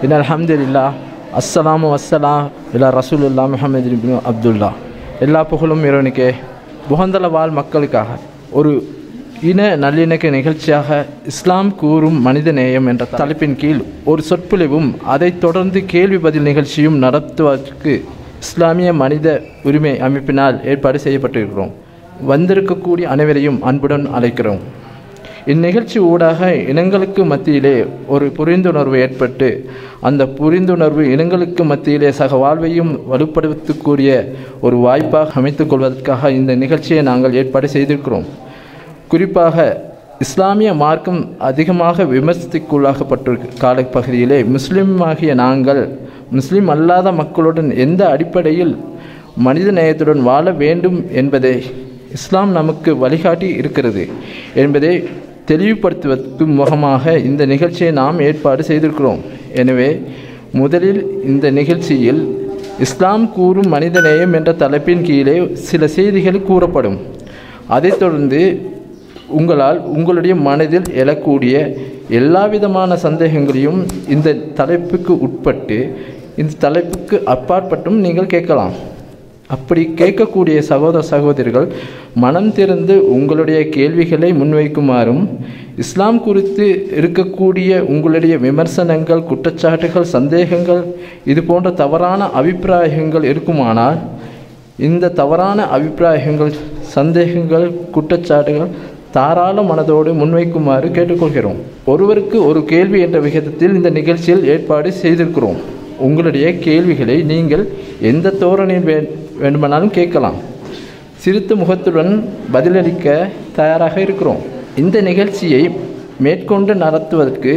இன் அல்ஹம்துலில்லா அஸ்ஸலாமு வஸ்ஸலாம் இல்லா ரசூலுல்லா முஹம்மது இப்னு அப்துல்லா எல்லா புகழும் இறைவனுக்கே புகந்தல வாழ் மக்களுக்காக ஒரு இன நல்லிணக்க நிகழ்ச்சியாக இஸ்லாம் கூறும் மனித நேயம் என்ற தலைப்பின் கீழ் ஒரு சொற்பொழிவும் அதைத் தொடர்ந்து கேள்வி பதில் நிகழ்ச்சியும் நடத்துவதற்கு இஸ்லாமிய மனித உரிமை அமைப்பினால் ஏற்பாடு செய்யப்பட்டிருக்கிறோம் வந்திருக்கக்கூடிய அனைவரையும் அன்புடன் அழைக்கிறோம் இந்நிகழ்ச்சி ஊடாக இனங்களுக்கு மத்தியிலே ஒரு புரிந்துணர்வு ஏற்பட்டு அந்த புரிந்துணர்வு இனங்களுக்கு மத்தியிலே சக வாழ்வையும் வலுப்படுத்தக்கூடிய ஒரு வாய்ப்பாக அமைத்துக் கொள்வதற்காக இந்த நிகழ்ச்சியை நாங்கள் ஏற்பாடு செய்திருக்கிறோம் குறிப்பாக இஸ்லாமிய மார்க்கம் அதிகமாக விமர்சனத்துக்குள்ளாகப்பட்டிருக்க காலப்பகுதியிலே முஸ்லீமாகிய நாங்கள் முஸ்லீம் அல்லாத மக்களுடன் எந்த அடிப்படையில் மனித நேயத்துடன் வாழ வேண்டும் என்பதை இஸ்லாம் நமக்கு வழிகாட்டி இருக்கிறது என்பதை தெளிவுபடுத்துவதற்கு முகமாக இந்த நிகழ்ச்சியை நாம் ஏற்பாடு செய்திருக்கிறோம் எனவே முதலில் இந்த நிகழ்ச்சியில் இஸ்லாம் கூறும் மனிதநேயம் என்ற தலைப்பின் கீழே சில செய்திகள் கூறப்படும் அதைத் தொடர்ந்து உங்களால் உங்களுடைய மனதில் எழக்கூடிய எல்லா விதமான சந்தேகங்களையும் இந்த தலைப்புக்கு உட்பட்டு இந்த தலைப்புக்கு அப்பாற்பட்டும் நீங்கள் கேட்கலாம் அப்படி கேட்கக்கூடிய சகோதர சகோதரிகள் மனம் திறந்து உங்களுடைய கேள்விகளை முன்வைக்குமாறும் இஸ்லாம் குறித்து இருக்கக்கூடிய உங்களுடைய விமர்சனங்கள் குற்றச்சாட்டுகள் சந்தேகங்கள் இது போன்ற தவறான அபிப்பிராயங்கள் இருக்குமானால் இந்த தவறான அபிப்பிராயங்கள் சந்தேகங்கள் குற்றச்சாட்டுகள் தாராள மனதோடு முன்வைக்குமாறு கேட்டுக்கொள்கிறோம் ஒருவருக்கு ஒரு கேள்வி என்ற விகிதத்தில் இந்த நிகழ்ச்சியில் ஏற்பாடு செய்திருக்கிறோம் உங்களுடைய கேள்விகளை நீங்கள் எந்த தோரணையில் வே வேண்டுமானாலும் கேட்கலாம் சிரித்த முகத்துடன் பதிலளிக்க தயாராக இருக்கிறோம் இந்த நிகழ்ச்சியை மேற்கொண்டு நடத்துவதற்கு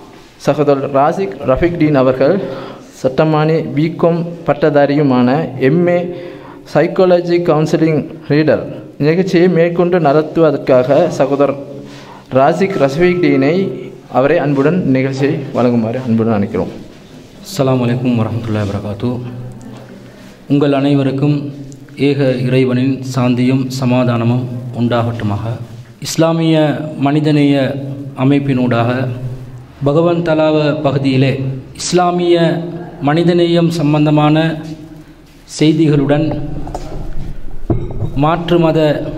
சகோதரர் ராசிக் ரஃபிக் டீன் அவர்கள் சட்டமானி பிகாம் பட்டதாரியுமான எம்ஏ சைக்காலஜி கவுன்சிலிங் ரீடர் நிகழ்ச்சியை மேற்கொண்டு நடத்துவதற்காக சகோதரர் ராசிக் ரஃபிக் டீனை அவரை அன்புடன் நிகழ்ச்சியை வழங்குமாறு அன்புடன் அழைக்கிறோம் அஸ்ஸலாமு அலைக்கும் வரஹ்மத்துல்லாஹி வரகாத்து உங்கள் அனைவருக்கும் ஏக இறைவனின் சாந்தியும் சமாதானமும் உண்டாகட்டுமாக இஸ்லாமிய மனிதநேய அமைப்பினூடாக பகவன் தலாவ பகுதியிலே இஸ்லாமிய மனிதநேயம் சம்பந்தமான செய்திகளுடன் மாற்று மத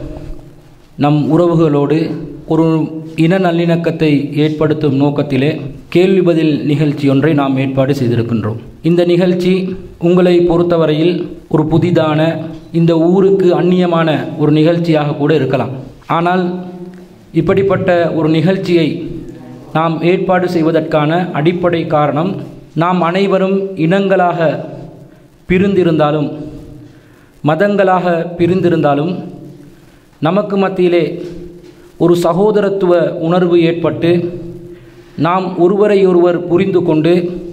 நம் உறவுகளோடு ஒரு இன நல்லிணக்கத்தை ஏற்படுத்தும் நோக்கத்திலே கேள்வி பதில் நிகழ்ச்சி ஒன்றை நாம் ஏற்பாடு செய்திருக்கின்றோம் இந்த நிகழ்ச்சி உங்களை பொறுத்தவரையில் ஒரு புதிதான இந்த ஊருக்கு அந்நியமான ஒரு நிகழ்ச்சியாக கூட இருக்கலாம் ஆனால் இப்படிப்பட்ட ஒரு நிகழ்ச்சியை நாம் ஏற்பாடு செய்வதற்கான அடிப்படை காரணம் நாம் அனைவரும் இனங்களாக பிரிந்திருந்தாலும் மதங்களாக பிரிந்திருந்தாலும் நமக்கு மத்தியிலே ஒரு சகோதரத்துவ உணர்வு ஏற்பட்டு நாம் ஒருவரை ஒருவர் புரிந்து கொண்டு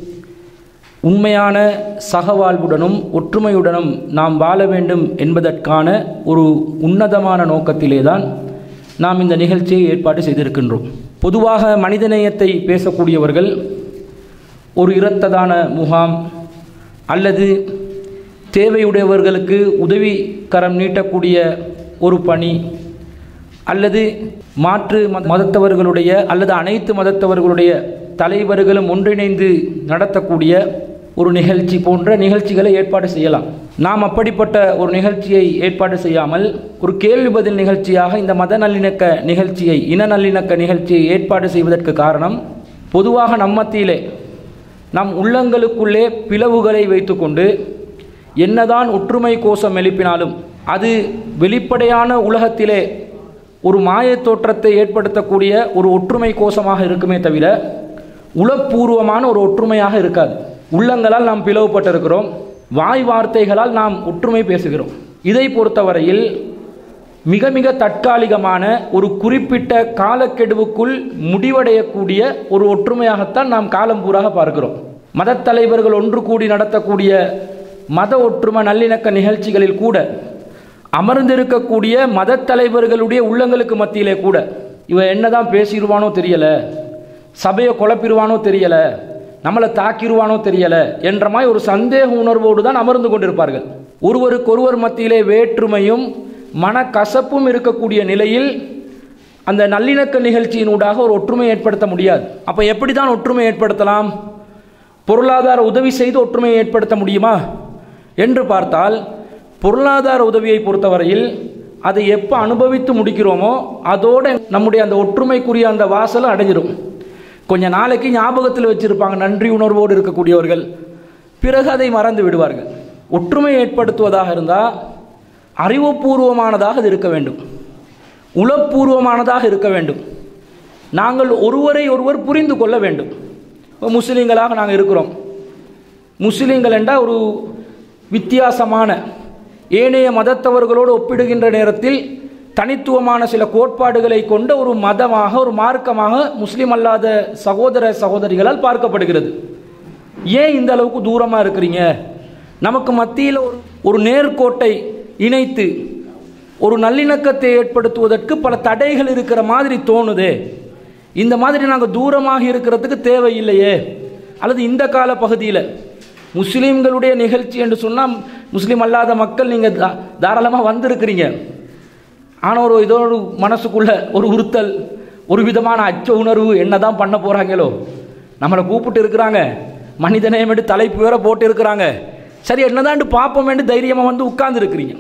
உண்மையான சகவாழ்வுடனும் ஒற்றுமையுடனும் நாம் வாழ வேண்டும் என்பதற்கான ஒரு உன்னதமான நோக்கத்திலே தான் நாம் இந்த நிகழ்ச்சியை ஏற்பாடு செய்திருக்கின்றோம் பொதுவாக மனிதநேயத்தை பேசக்கூடியவர்கள் ஒரு இரத்ததான முகாம் அல்லது தேவையுடையவர்களுக்கு உதவி கரம் நீட்டக்கூடிய ஒரு பணி அல்லது மாற்று மத மதத்தவர்களுடைய அல்லது அனைத்து மதத்தவர்களுடைய தலைவர்களும் ஒன்றிணைந்து நடத்தக்கூடிய ஒரு நிகழ்ச்சி போன்ற நிகழ்ச்சிகளை ஏற்பாடு செய்யலாம் நாம் அப்படிப்பட்ட ஒரு நிகழ்ச்சியை ஏற்பாடு செய்யாமல் ஒரு கேள்வி பதில் நிகழ்ச்சியாக இந்த மத நல்லிணக்க நிகழ்ச்சியை இன நல்லிணக்க நிகழ்ச்சியை ஏற்பாடு செய்வதற்கு காரணம் பொதுவாக நம்மத்தியிலே நம் உள்ளங்களுக்குள்ளே பிளவுகளை வைத்துக்கொண்டு என்னதான் ஒற்றுமை கோஷம் எழுப்பினாலும் அது வெளிப்படையான உலகத்திலே ஒரு மாயத் தோற்றத்தை ஏற்படுத்தக்கூடிய ஒரு ஒற்றுமை கோஷமாக இருக்குமே தவிர உளப்பூர்வமான ஒரு ஒற்றுமையாக இருக்காது உள்ளங்களால் நாம் பிளவுபட்டிருக்கிறோம் வாய் வார்த்தைகளால் நாம் ஒற்றுமை பேசுகிறோம் இதை பொறுத்தவரையில் மிக மிக தற்காலிகமான ஒரு குறிப்பிட்ட காலக்கெடுவுக்குள் முடிவடையக்கூடிய ஒரு ஒற்றுமையாகத்தான் நாம் காலம் பூராக பார்க்கிறோம் மதத் தலைவர்கள் ஒன்று கூடி நடத்தக்கூடிய மத ஒற்றுமை நல்லிணக்க நிகழ்ச்சிகளில் கூட அமர்ந்திருக்கக்கூடிய மதத் தலைவர்களுடைய உள்ளங்களுக்கு மத்தியிலே கூட இவன் என்னதான் பேசிடுவானோ தெரியல சபையை குழப்பிடுவானோ தெரியல நம்மளை தாக்கிடுவானோ தெரியல என்ற மாதிரி ஒரு சந்தேக உணர்வோடு தான் அமர்ந்து கொண்டிருப்பார்கள் ஒருவருக்கொருவர் மத்தியிலே வேற்றுமையும் மனக்கசப்பும் இருக்கக்கூடிய நிலையில் அந்த நல்லிணக்க நிகழ்ச்சியினூடாக ஒரு ஒற்றுமை ஏற்படுத்த முடியாது அப்போ எப்படி தான் ஒற்றுமை ஏற்படுத்தலாம் பொருளாதார உதவி செய்து ஒற்றுமையை ஏற்படுத்த முடியுமா என்று பார்த்தால் பொருளாதார உதவியை பொறுத்தவரையில் அதை எப்போ அனுபவித்து முடிக்கிறோமோ அதோட நம்முடைய அந்த ஒற்றுமைக்குரிய அந்த வாசலை அடைஞ்சிரும் கொஞ்ச நாளைக்கு ஞாபகத்தில் வச்சிருப்பாங்க நன்றி உணர்வோடு இருக்கக்கூடியவர்கள் பிறகு அதை மறந்து விடுவார்கள் ஒற்றுமை ஏற்படுத்துவதாக இருந்தால் அறிவுபூர்வமானதாக அது இருக்க வேண்டும் உளப்பூர்வமானதாக இருக்க வேண்டும் நாங்கள் ஒருவரை ஒருவர் புரிந்து கொள்ள வேண்டும் இப்போ முஸ்லீம்களாக நாங்கள் இருக்கிறோம் முஸ்லீம்கள் என்றால் ஒரு வித்தியாசமான ஏனைய மதத்தவர்களோடு ஒப்பிடுகின்ற நேரத்தில் தனித்துவமான சில கோட்பாடுகளை கொண்ட ஒரு மதமாக ஒரு மார்க்கமாக முஸ்லீம் அல்லாத சகோதர சகோதரிகளால் பார்க்கப்படுகிறது ஏன் இந்த அளவுக்கு தூரமாக இருக்கிறீங்க நமக்கு மத்தியில் ஒரு ஒரு நேர்கோட்டை இணைத்து ஒரு நல்லிணக்கத்தை ஏற்படுத்துவதற்கு பல தடைகள் இருக்கிற மாதிரி தோணுதே இந்த மாதிரி நாங்கள் தூரமாக இருக்கிறதுக்கு தேவையில்லையே அல்லது இந்த கால பகுதியில் முஸ்லீம்களுடைய நிகழ்ச்சி என்று சொன்னால் முஸ்லீம் அல்லாத மக்கள் நீங்கள் தா தாராளமாக வந்திருக்கிறீங்க ஆனால் ஒரு இதோ ஒரு மனசுக்குள்ள ஒரு உறுத்தல் ஒரு விதமான அச்ச உணர்வு என்ன தான் பண்ண போகிறாங்களோ நம்மளை கூப்பிட்டு இருக்கிறாங்க மனிதநேயம் என்று தலைப்பு வேற போட்டு இருக்கிறாங்க சரி என்னதான்ட்டு பார்ப்போமேட்டு தைரியமாக வந்து உட்கார்ந்து இருக்கிறீங்க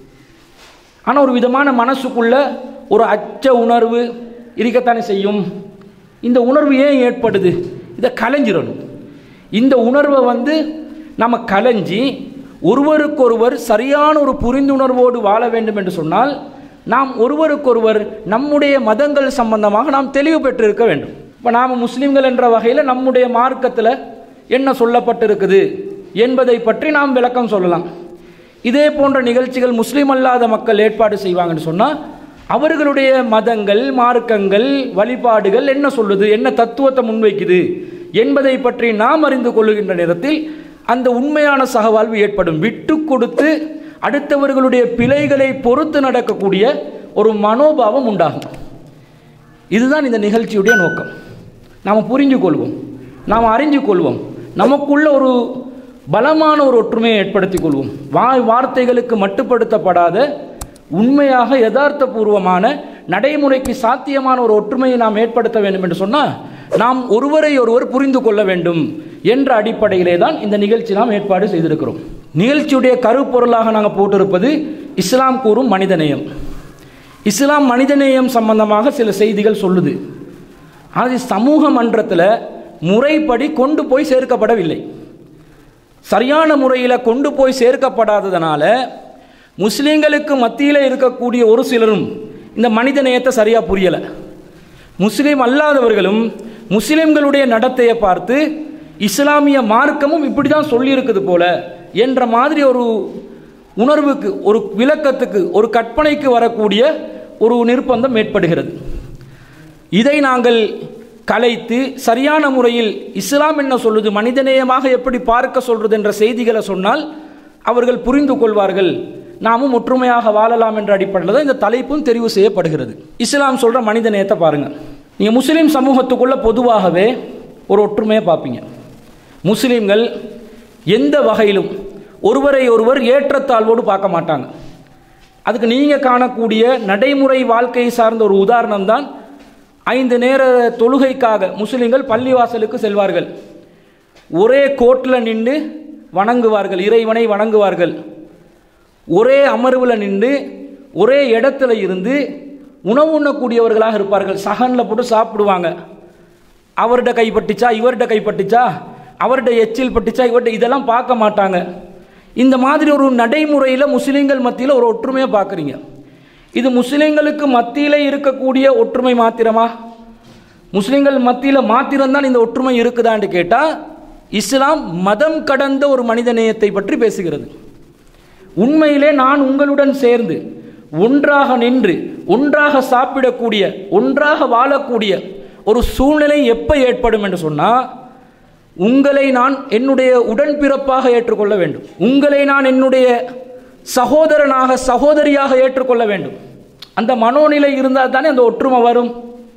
ஆனால் ஒரு விதமான மனசுக்குள்ள ஒரு அச்ச உணர்வு இருக்கத்தானே செய்யும் இந்த உணர்வு ஏன் ஏற்படுது இதை கலைஞ்சிடணும் இந்த உணர்வை வந்து நம்ம கலைஞ்சி ஒருவருக்கொருவர் சரியான ஒரு புரிந்துணர்வோடு வாழ வேண்டும் என்று சொன்னால் நாம் ஒருவருக்கொருவர் நம்முடைய மதங்கள் சம்பந்தமாக நாம் தெளிவு பெற்றிருக்க வேண்டும் இப்போ நாம் முஸ்லீம்கள் என்ற வகையில் நம்முடைய மார்க்கத்தில் என்ன சொல்லப்பட்டிருக்குது என்பதை பற்றி நாம் விளக்கம் சொல்லலாம் இதே போன்ற நிகழ்ச்சிகள் முஸ்லீம் அல்லாத மக்கள் ஏற்பாடு செய்வாங்கன்னு சொன்னால் அவர்களுடைய மதங்கள் மார்க்கங்கள் வழிபாடுகள் என்ன சொல்லுது என்ன தத்துவத்தை முன்வைக்குது என்பதை பற்றி நாம் அறிந்து கொள்ளுகின்ற நேரத்தில் அந்த உண்மையான சகவாழ்வு ஏற்படும் விட்டு கொடுத்து அடுத்தவர்களுடைய பிழைகளை பொறுத்து நடக்கக்கூடிய ஒரு மனோபாவம் உண்டாகும் இதுதான் இந்த நிகழ்ச்சியுடைய நோக்கம் நாம் புரிஞ்சு கொள்வோம் நாம் அறிஞ்சு கொள்வோம் நமக்குள்ள ஒரு பலமான ஒரு ஒற்றுமையை ஏற்படுத்திக் கொள்வோம் வாய் வார்த்தைகளுக்கு மட்டுப்படுத்தப்படாத உண்மையாக யதார்த்தபூர்வமான நடைமுறைக்கு சாத்தியமான ஒரு ஒற்றுமையை நாம் ஏற்படுத்த வேண்டும் என்று சொன்னால் நாம் ஒருவரை ஒருவர் புரிந்து கொள்ள வேண்டும் என்ற அடிப்படையிலே தான் இந்த நிகழ்ச்சி நாம் ஏற்பாடு செய்திருக்கிறோம் நிகழ்ச்சியுடைய கருப்பொருளாக நாங்கள் போட்டிருப்பது இஸ்லாம் கூறும் மனிதநேயம் இஸ்லாம் மனிதநேயம் சம்பந்தமாக சில செய்திகள் சொல்லுது அது சமூக மன்றத்தில் முறைப்படி கொண்டு போய் சேர்க்கப்படவில்லை சரியான முறையில் கொண்டு போய் சேர்க்கப்படாததுனால முஸ்லீம்களுக்கு மத்தியில் இருக்கக்கூடிய ஒரு சிலரும் இந்த மனித நேயத்தை சரியாக புரியலை முஸ்லீம் அல்லாதவர்களும் முஸ்லீம்களுடைய நடத்தையை பார்த்து இஸ்லாமிய மார்க்கமும் இப்படி தான் சொல்லியிருக்குது போல என்ற மாதிரி ஒரு உணர்வுக்கு ஒரு விளக்கத்துக்கு ஒரு கற்பனைக்கு வரக்கூடிய ஒரு நிர்பந்தம் ஏற்படுகிறது இதை நாங்கள் கலைத்து சரியான முறையில் இஸ்லாம் என்ன சொல்லுது மனிதநேயமாக எப்படி பார்க்க சொல்றது என்ற செய்திகளை சொன்னால் அவர்கள் புரிந்து கொள்வார்கள் நாமும் ஒற்றுமையாக வாழலாம் என்ற அடிப்படையில் தான் இந்த தலைப்பும் தெரிவு செய்யப்படுகிறது இஸ்லாம் சொல்ற மனித நேயத்தை பாருங்க நீங்க முஸ்லீம் சமூகத்துக்குள்ள பொதுவாகவே ஒரு ஒற்றுமையை பார்ப்பீங்க முஸ்லீம்கள் எந்த வகையிலும் ஒருவரை ஒருவர் ஏற்றத்தாழ்வோடு பார்க்க மாட்டாங்க அதுக்கு நீங்கள் காணக்கூடிய நடைமுறை வாழ்க்கையை சார்ந்த ஒரு உதாரணம் தான் ஐந்து நேர தொழுகைக்காக முஸ்லிம்கள் பள்ளிவாசலுக்கு செல்வார்கள் ஒரே கோட்டில் நின்று வணங்குவார்கள் இறைவனை வணங்குவார்கள் ஒரே அமர்வில் நின்று ஒரே இடத்துல இருந்து உணவு உண்ணக்கூடியவர்களாக இருப்பார்கள் சகனில் போட்டு சாப்பிடுவாங்க அவர்கிட்ட கைப்பட்டுச்சா இவர்கிட்ட கைப்பட்டுச்சா அவர்கிட்ட எச்சில் பட்டுச்சா இவர்கிட்ட இதெல்லாம் பார்க்க மாட்டாங்க இந்த மாதிரி ஒரு நடைமுறையில் முஸ்லீம்கள் மத்தியில் ஒரு ஒற்றுமையை பார்க்குறீங்க இது முஸ்லீம்களுக்கு மத்தியில் இருக்கக்கூடிய ஒற்றுமை மாத்திரமா முஸ்லீம்கள் மத்தியில் மாத்திரம்தான் இந்த ஒற்றுமை இருக்குதான்னு கேட்டால் இஸ்லாம் மதம் கடந்த ஒரு மனித நேயத்தை பற்றி பேசுகிறது உண்மையிலே நான் உங்களுடன் சேர்ந்து ஒன்றாக நின்று ஒன்றாக சாப்பிடக்கூடிய ஒன்றாக வாழக்கூடிய ஒரு சூழ்நிலை எப்போ ஏற்படும் என்று சொன்னால் உங்களை நான் என்னுடைய உடன்பிறப்பாக ஏற்றுக்கொள்ள வேண்டும் உங்களை நான் என்னுடைய சகோதரனாக சகோதரியாக ஏற்றுக்கொள்ள வேண்டும் அந்த மனோநிலை இருந்தால் தானே அந்த ஒற்றுமை வரும்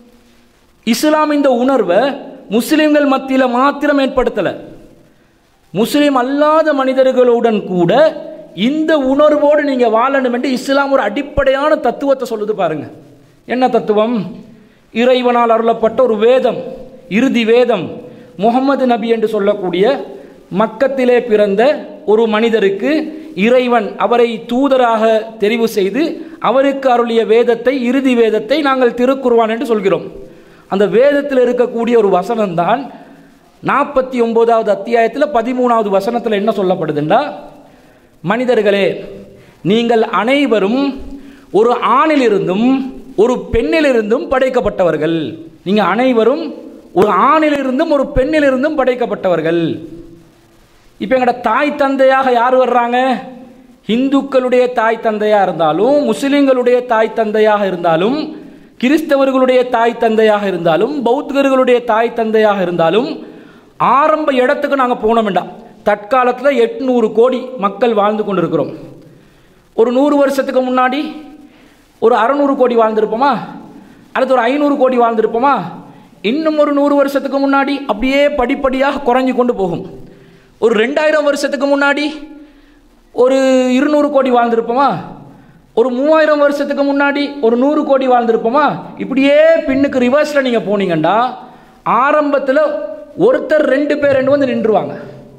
இஸ்லாம் இந்த உணர்வை முஸ்லிம்கள் மத்தியில் மாத்திரம் ஏற்படுத்தலை முஸ்லிம் அல்லாத மனிதர்களுடன் கூட இந்த உணர்வோடு நீங்கள் வாழணும் என்று இஸ்லாம் ஒரு அடிப்படையான தத்துவத்தை சொல்லுது பாருங்க என்ன தத்துவம் இறைவனால் அருளப்பட்ட ஒரு வேதம் இறுதி வேதம் முகமது நபி என்று சொல்லக்கூடிய மக்கத்திலே பிறந்த ஒரு மனிதருக்கு இறைவன் அவரை தூதராக தெரிவு செய்து அவருக்கு அருளிய வேதத்தை இறுதி வேதத்தை நாங்கள் திருக்குர்வான் என்று சொல்கிறோம் அந்த வேதத்தில் இருக்கக்கூடிய ஒரு வசனம்தான் நாற்பத்தி ஒன்பதாவது அத்தியாயத்தில் பதிமூணாவது வசனத்தில் என்ன சொல்லப்படுதுண்டா மனிதர்களே நீங்கள் அனைவரும் ஒரு ஆணிலிருந்தும் ஒரு பெண்ணிலிருந்தும் படைக்கப்பட்டவர்கள் நீங்க அனைவரும் ஒரு ஆணிலிருந்தும் ஒரு பெண்ணிலிருந்தும் படைக்கப்பட்டவர்கள் இப்போ எங்கட தாய் தந்தையாக யார் வர்றாங்க இந்துக்களுடைய தாய் தந்தையாக இருந்தாலும் முஸ்லிம்களுடைய தாய் தந்தையாக இருந்தாலும் கிறிஸ்தவர்களுடைய தாய் தந்தையாக இருந்தாலும் பௌத்தர்களுடைய தாய் தந்தையாக இருந்தாலும் ஆரம்ப இடத்துக்கு நாங்கள் போனோம் வேண்டாம் தற்காலத்தில் எட்நூறு கோடி மக்கள் வாழ்ந்து கொண்டிருக்கிறோம் ஒரு நூறு வருஷத்துக்கு முன்னாடி ஒரு அறநூறு கோடி வாழ்ந்திருப்போமா அல்லது ஒரு ஐநூறு கோடி வாழ்ந்திருப்போமா இன்னும் ஒரு நூறு வருஷத்துக்கு முன்னாடி அப்படியே படிப்படியாக குறைஞ்சு கொண்டு போகும் ஒரு ரெண்டாயிரம் வருஷத்துக்கு முன்னாடி ஒரு இருநூறு கோடி வாழ்ந்திருப்போமா ஒரு மூவாயிரம் வருஷத்துக்கு முன்னாடி ஒரு நூறு கோடி வாழ்ந்திருப்போமா இப்படியே பின்னுக்கு ரிவர்ஸில் நீங்கள் போனீங்கன்னா ஆரம்பத்தில் ஒருத்தர் ரெண்டு பேர் ரெண்டு வந்து நின்றுவாங்க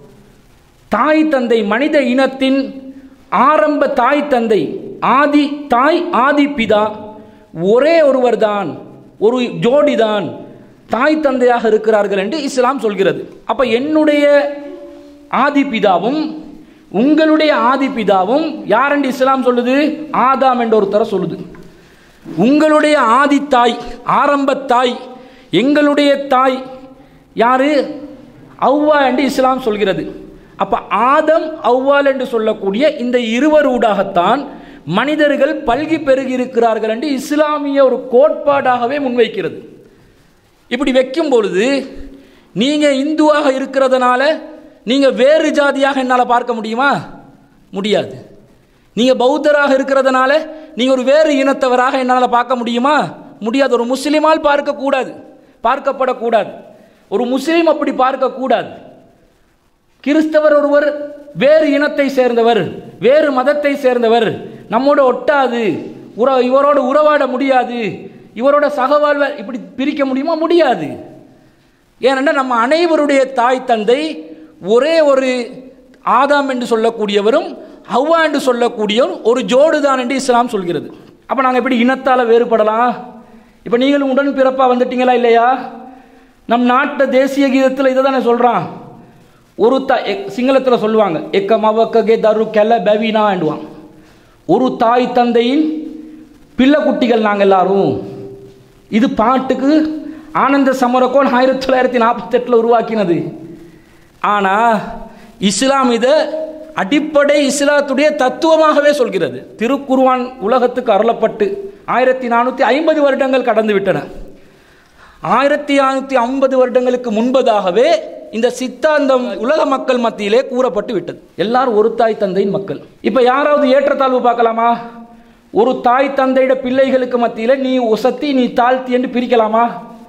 தாய் தந்தை மனித இனத்தின் ஆரம்ப தாய் தந்தை ஆதி தாய் ஆதி பிதா ஒரே ஒருவர் தான் ஒரு ஜோடி தான் தாய் தந்தையாக இருக்கிறார்கள் என்று இஸ்லாம் சொல்கிறது அப்ப என்னுடைய ஆதி பிதாவும் உங்களுடைய ஆதி பிதாவும் யார் என்று இஸ்லாம் சொல்லுது ஆதாம் என்ற ஒருத்தர சொல்லுது உங்களுடைய ஆதி தாய் ஆரம்ப தாய் எங்களுடைய தாய் யாரு அவ்வா என்று இஸ்லாம் சொல்கிறது அப்ப ஆதம் அவ்வால் என்று சொல்லக்கூடிய இந்த இருவரூடாகத்தான் மனிதர்கள் பல்கி பெருகி இருக்கிறார்கள் என்று இஸ்லாமிய ஒரு கோட்பாடாகவே முன்வைக்கிறது இப்படி வைக்கும் பொழுது நீங்க இந்துவாக இருக்கிறதுனால நீங்க வேறு ஜாதியாக என்னால் பார்க்க முடியுமா முடியாது நீங்க பௌத்தராக இருக்கிறதுனால நீங்க ஒரு வேறு இனத்தவராக என்னால் பார்க்க முடியுமா முடியாது ஒரு முஸ்லிமால் பார்க்கக்கூடாது பார்க்கப்படக்கூடாது ஒரு முஸ்லீம் அப்படி பார்க்கக்கூடாது கிறிஸ்தவர் ஒருவர் வேறு இனத்தை சேர்ந்தவர் வேறு மதத்தை சேர்ந்தவர் நம்மோட ஒட்டாது உற இவரோட உறவாட முடியாது இவரோட சகவாழ்வ இப்படி பிரிக்க முடியுமா முடியாது ஏனென்றால் நம்ம அனைவருடைய தாய் தந்தை ஒரே ஒரு ஆதாம் என்று சொல்லக்கூடியவரும் ஹவ்வா என்று சொல்லக்கூடியவரும் ஒரு ஜோடு தான் என்று இஸ்லாம் சொல்கிறது அப்போ நாங்கள் எப்படி இனத்தால் வேறுபடலாம் இப்போ நீங்களும் உடன் பிறப்பாக வந்துட்டீங்களா இல்லையா நம் நாட்டு தேசிய கீதத்தில் இதை தானே சொல்கிறான் ஒரு த சிங்களத்தில் சொல்லுவாங்க எக்க மவக்ககே தரு கெல பவினாண்டுவான் ஒரு தாய் தந்தையின் பிள்ளை குட்டிகள் நாங்கள் எல்லாரும் இது பாட்டுக்கு ஆனந்த சமரக்கோன் ஆயிரத்தி தொள்ளாயிரத்தி நாற்பத்தெட்டில் உருவாக்கினது ஆனால் இஸ்லாம் இதை அடிப்படை இஸ்லாத்துடைய தத்துவமாகவே சொல்கிறது திருக்குர்வான் உலகத்துக்கு அருளப்பட்டு ஆயிரத்தி நானூற்றி ஐம்பது வருடங்கள் கடந்து விட்டன ஆயிரத்தி நானூற்றி ஐம்பது வருடங்களுக்கு முன்பதாகவே இந்த சித்தாந்தம் உலக மக்கள் மத்தியிலே கூறப்பட்டு விட்டது எல்லாரும் ஒரு தாய் தந்தையின் மக்கள் இப்போ யாராவது ஏற்றத்தாழ்வு பார்க்கலாமா ஒரு தாய் தந்தையிட பிள்ளைகளுக்கு மத்தியில் நீ உசத்தி நீ தாழ்த்தி என்று பிரிக்கலாமா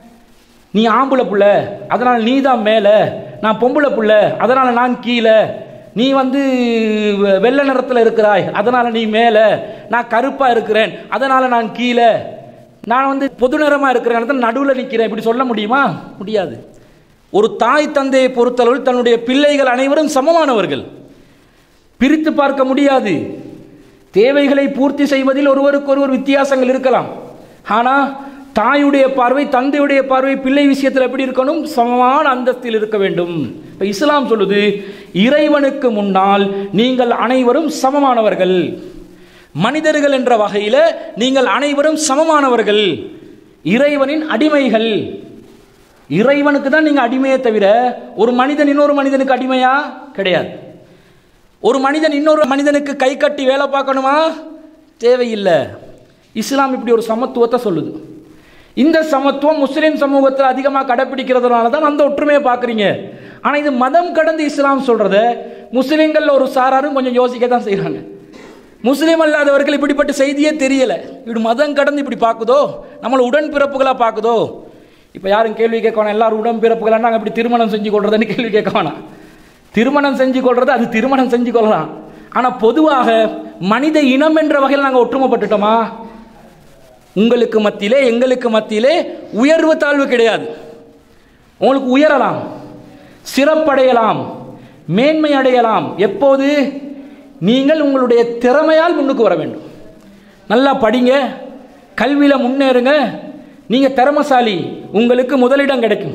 நீ ஆம்புல புள்ள அதனால் நீ தான் மேலே நான் பொம்பளை புள்ள அதனால் நான் கீழே நீ வந்து வெ- வெள்ளை நிறத்தில் இருக்கிறாய் அதனால் நீ மேலே நான் கருப்பாக இருக்கிறேன் அதனால் நான் கீழே நான் வந்து பொது நிறமாக இருக்கிறேன் நடுவில் நிற்கிறேன் இப்படி சொல்ல முடியுமா முடியாது ஒரு தாய் தந்தையை பொறுத்தளவில் தன்னுடைய பிள்ளைகள் அனைவரும் சமமானவர்கள் பிரித்து பார்க்க முடியாது தேவைகளை பூர்த்தி செய்வதில் ஒருவருக்கொருவர் வித்தியாசங்கள் இருக்கலாம் ஆனால் தாயுடைய பார்வை தந்தையுடைய பார்வை பிள்ளை விஷயத்தில் எப்படி இருக்கணும் சமமான அந்தஸ்தில் இருக்க வேண்டும் இப்ப இஸ்லாம் சொல்லுது இறைவனுக்கு முன்னால் நீங்கள் அனைவரும் சமமானவர்கள் மனிதர்கள் என்ற வகையில் நீங்கள் அனைவரும் சமமானவர்கள் இறைவனின் அடிமைகள் இறைவனுக்கு தான் நீங்கள் அடிமையே தவிர ஒரு மனிதன் இன்னொரு மனிதனுக்கு அடிமையா கிடையாது ஒரு மனிதன் இன்னொரு மனிதனுக்கு கை கட்டி வேலை பார்க்கணுமா தேவையில்லை இஸ்லாம் இப்படி ஒரு சமத்துவத்தை சொல்லுது இந்த சமத்துவம் முஸ்லிம் சமூகத்தில் அதிகமாக கடைப்பிடிக்கிறதுனால தான் அந்த ஒற்றுமையை பார்க்குறீங்க ஆனால் இது மதம் கடந்து இஸ்லாம் சொல்கிறத முஸ்லீம்களில் ஒரு சாராரும் கொஞ்சம் யோசிக்க தான் செய்கிறாங்க முஸ்லீம் அல்லாதவர்கள் இப்படிப்பட்ட செய்தியே தெரியலை இப்படி மதம் கடந்து இப்படி பார்க்குதோ நம்மளை உடன் பிறப்புகளாக பார்க்குதோ இப்போ யாரும் கேள்வி கேட்க வேணாம் எல்லாரும் உடன் பிறப்புகளாக நாங்கள் இப்படி திருமணம் செஞ்சு கொள்றதுன்னு கேள்வி கேட்க வேணாம் திருமணம் செஞ்சு கொள்றது அது திருமணம் செஞ்சு கொள்ளலாம் ஆனால் பொதுவாக மனித இனம் என்ற வகையில் நாங்கள் ஒற்றுமைப்பட்டுட்டோமா உங்களுக்கு மத்தியிலே எங்களுக்கு மத்தியிலே உயர்வு தாழ்வு கிடையாது உங்களுக்கு உயரலாம் சிறப்படையலாம் மேன்மை அடையலாம் எப்போது நீங்கள் உங்களுடைய திறமையால் முன்னுக்கு வர வேண்டும் நல்லா படிங்க கல்வியில் முன்னேறுங்க நீங்கள் திறமசாலி உங்களுக்கு முதலிடம் கிடைக்கும்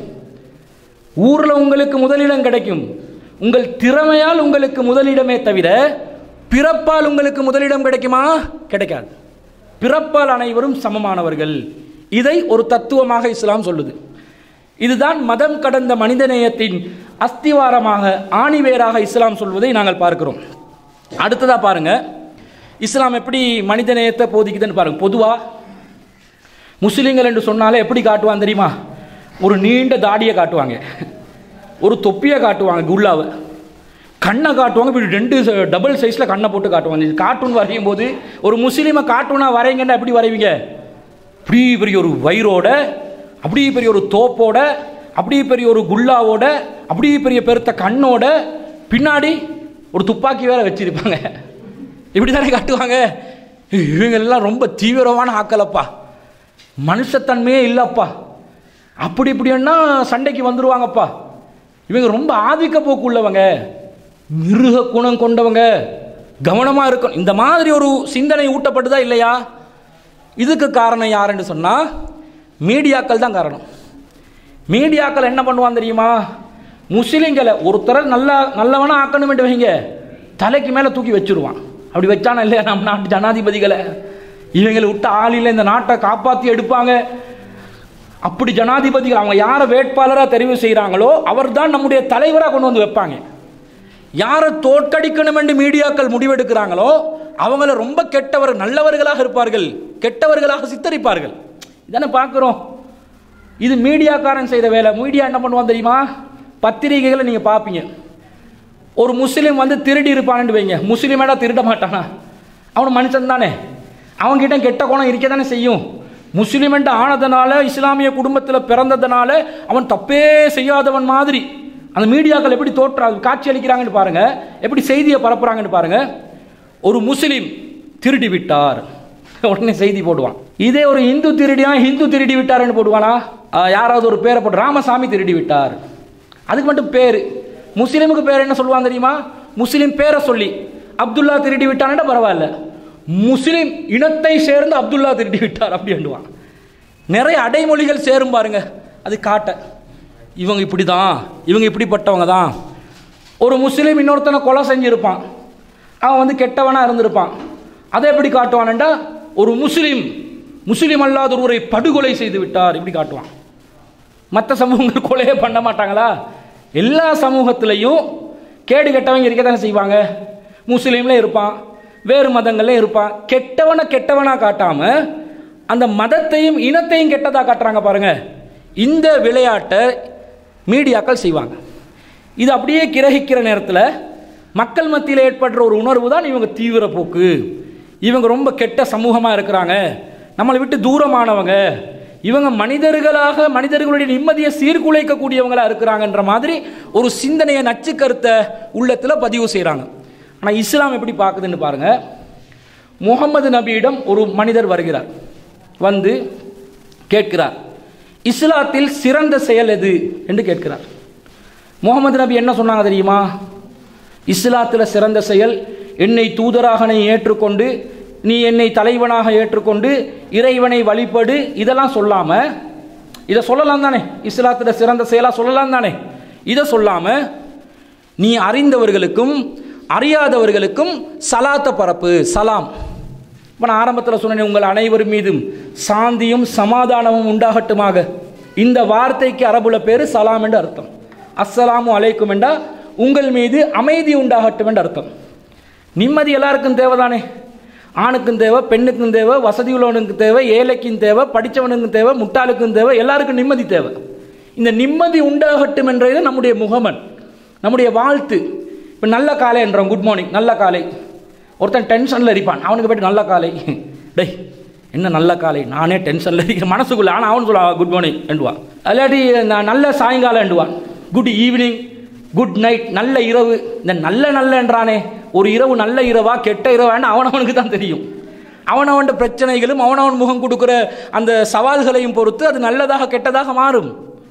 ஊரில் உங்களுக்கு முதலிடம் கிடைக்கும் உங்கள் திறமையால் உங்களுக்கு முதலிடமே தவிர பிறப்பால் உங்களுக்கு முதலிடம் கிடைக்குமா கிடைக்காது பிறப்பால் அனைவரும் சமமானவர்கள் இதை ஒரு தத்துவமாக இஸ்லாம் சொல்லுது இதுதான் மதம் கடந்த மனிதநேயத்தின் அஸ்திவாரமாக ஆணிவேராக இஸ்லாம் சொல்வதை நாங்கள் பார்க்கிறோம் அடுத்ததா பாருங்க இஸ்லாம் எப்படி மனிதநேயத்தை போதிக்குதுன்னு பாருங்க பொதுவா முஸ்லிம்கள் என்று சொன்னாலே எப்படி காட்டுவான் தெரியுமா ஒரு நீண்ட தாடியை காட்டுவாங்க ஒரு தொப்பியை காட்டுவாங்க குல்லாவை கண்ணை காட்டுவாங்க இப்படி ரெண்டு டபுள் சைஸில் கண்ணை போட்டு காட்டுவாங்க இது கார்ட்டூன் வரையும் போது ஒரு முஸ்லீமை கார்ட்டூனாக வரைங்கன்னா எப்படி வரைவீங்க அப்படி பெரிய ஒரு வயிறோட அப்படி பெரிய ஒரு தோப்போட அப்படி பெரிய ஒரு குல்லாவோட அப்படி பெரிய பெருத்த கண்ணோட பின்னாடி ஒரு துப்பாக்கி வேற வச்சிருப்பாங்க இப்படி தானே காட்டுவாங்க இவங்க எல்லாம் ரொம்ப தீவிரமான ஆக்கலப்பா மனுஷத்தன்மையே இல்லைப்பா அப்படி இப்படின்னா சண்டைக்கு வந்துருவாங்கப்பா இவங்க ரொம்ப ஆதிக்க போக்கு உள்ளவங்க மிருக குணம் கொண்டவங்க கவனமாக இருக்கும் இந்த மாதிரி ஒரு சிந்தனை ஊட்டப்பட்டுதா இல்லையா இதுக்கு காரணம் யாருன்னு சொன்னால் மீடியாக்கள் தான் காரணம் மீடியாக்கள் என்ன பண்ணுவான் தெரியுமா முஸ்லீம்களை ஒருத்தரை நல்லா நல்லவனா ஆக்கணும் வைங்க தலைக்கு மேலே தூக்கி வச்சிருவான் அப்படி வச்சானா இல்லையா நம்ம நாட்டு ஜனாதிபதிகளை இவங்களை விட்டு ஆளில் இந்த நாட்டை காப்பாற்றி எடுப்பாங்க அப்படி ஜனாதிபதிகள் அவங்க யாரை வேட்பாளராக தெரிவு செய்கிறாங்களோ அவர் தான் நம்முடைய தலைவராக கொண்டு வந்து வைப்பாங்க யாரை தோற்கடிக்கணும் என்று மீடியாக்கள் முடிவெடுக்கிறாங்களோ அவங்கள ரொம்ப கெட்டவர் நல்லவர்களாக இருப்பார்கள் கெட்டவர்களாக சித்தரிப்பார்கள் இதானே பார்க்குறோம் இது மீடியாக்காரன் செய்த வேலை மீடியா என்ன பண்ணுவான் தெரியுமா பத்திரிகைகளை நீங்கள் பார்ப்பீங்க ஒரு முஸ்லீம் வந்து திருடி இருப்பான்னு வைங்க முஸ்லீமேடா திருட மாட்டானா அவன் மனுஷன் தானே அவன்கிட்ட கெட்ட குணம் இருக்க தானே செய்யும் முஸ்லீமெண்ட் ஆனதுனால இஸ்லாமிய குடும்பத்தில் பிறந்ததுனால அவன் தப்பே செய்யாதவன் மாதிரி அந்த மீடியாக்கள் எப்படி தோற்றா காட்சி அளிக்கிறாங்கன்னு பாருங்க எப்படி செய்தியை பரப்புறாங்கன்னு பாருங்க ஒரு முஸ்லீம் திருடி விட்டார் உடனே செய்தி போடுவான் இதே ஒரு இந்து திருடியா இந்து திருடி விட்டார்னு போடுவானா ஆஹ் யாராவது ஒரு பேரை போட்டு ராமசாமி திருடி விட்டார் அதுக்கு மட்டும் பேர் முஸ்லீமுக்கு பேர் என்ன சொல்லுவாங்க தெரியுமா முஸ்லீம் பேரை சொல்லி அப்துல்லா திருடி விட்டான்டா பரவாயில்ல முஸ்லீம் இனத்தை சேர்ந்து அப்துல்லா திருடி விட்டார் அப்படின்டுவான் நிறைய அடைமொழிகள் சேரும் பாருங்க அது காட்ட இவங்க இப்படி தான் இவங்க இப்படிப்பட்டவங்க தான் ஒரு முஸ்லீம் இன்னொருத்தனை கொலை செஞ்சிருப்பான் அவன் வந்து கெட்டவனாக இருந்திருப்பான் அதை எப்படி காட்டுவான்டா ஒரு முஸ்லீம் முஸ்லீம் அல்லாத ஒருவரை படுகொலை செய்து விட்டார் இப்படி காட்டுவான் மற்ற சமூகங்கள் கொலையே பண்ண மாட்டாங்களா எல்லா சமூகத்திலையும் கேடு கெட்டவங்க இருக்க தானே செய்வாங்க முஸ்லீம்ல இருப்பான் வேறு மதங்கள்ல இருப்பான் கெட்டவனை கெட்டவனா காட்டாம அந்த மதத்தையும் இனத்தையும் கெட்டதா காட்டுறாங்க பாருங்க இந்த விளையாட்டை மீடியாக்கள் செய்வாங்க இது அப்படியே கிரகிக்கிற நேரத்தில் மக்கள் மத்தியில் ஏற்படுற ஒரு உணர்வு தான் இவங்க தீவிர போக்கு இவங்க ரொம்ப கெட்ட சமூகமாக இருக்கிறாங்க நம்மளை விட்டு தூரமானவங்க இவங்க மனிதர்களாக மனிதர்களுடைய நிம்மதியை சீர்குலைக்கக்கூடியவங்களா இருக்கிறாங்கன்ற மாதிரி ஒரு சிந்தனையை நச்சு கருத்தை உள்ளத்தில் பதிவு செய்கிறாங்க ஆனால் இஸ்லாம் எப்படி பார்க்குதுன்னு பாருங்க முகமது நபியிடம் ஒரு மனிதர் வருகிறார் வந்து கேட்கிறார் இஸ்லாத்தில் சிறந்த செயல் எது என்று கேட்கிறார் முகமது நபி என்ன சொன்னாங்க தெரியுமா இஸ்லாத்தில் சிறந்த செயல் என்னை தூதராக நீ ஏற்றுக்கொண்டு நீ என்னை தலைவனாக ஏற்றுக்கொண்டு இறைவனை வழிபடு இதெல்லாம் சொல்லாம இதை சொல்லலாம் தானே இஸ்லாத்தில் சிறந்த செயலா சொல்லலாம் தானே இதை சொல்லாம நீ அறிந்தவர்களுக்கும் அறியாதவர்களுக்கும் சலாத்த பரப்பு சலாம் இப்போ நான் ஆரம்பத்தில் சொன்னேன் உங்கள் அனைவர் மீதும் சாந்தியும் சமாதானமும் உண்டாகட்டுமாக இந்த வார்த்தைக்கு அரபுல பேர் சலாம் என்று அர்த்தம் அஸ்ஸலாமு அலைக்கும் என்றா உங்கள் மீது அமைதி உண்டாகட்டும் என்று அர்த்தம் நிம்மதி எல்லாருக்கும் தேவைதானே ஆணுக்கும் தேவை பெண்ணுக்கும் தேவை வசதி உள்ளவனுக்கு தேவை ஏழைக்கும் தேவை படித்தவனுக்கும் தேவை முட்டாளுக்கும் தேவை எல்லாருக்கும் நிம்மதி தேவை இந்த நிம்மதி உண்டாகட்டும் என்றது நம்முடைய முகமன் நம்முடைய வாழ்த்து இப்போ நல்ல காலை என்றோம் குட் மார்னிங் நல்ல காலை ஒருத்தன் டென்ஷனில் இருப்பான் அவனுக்கு போய்ட்டு நல்ல காலை டேய் என்ன நல்ல காலை நானே டென்ஷனில் இருக்கிற மனசுக்குள்ள ஆனால் அவனு சொல்லுவான் குட் மார்னிங் என்றுவான் இல்லாட்டி நான் நல்ல சாயங்காலம் என்றுவான் குட் ஈவினிங் குட் நைட் நல்ல இரவு இந்த நல்ல நல்ல என்றானே ஒரு இரவு நல்ல இரவா கெட்ட இரவான்னு அவனவனுக்கு தான் தெரியும் அவனவன் பிரச்சனைகளும் அவனவன் முகம் கொடுக்குற அந்த சவால்களையும் பொறுத்து அது நல்லதாக கெட்டதாக மாறும்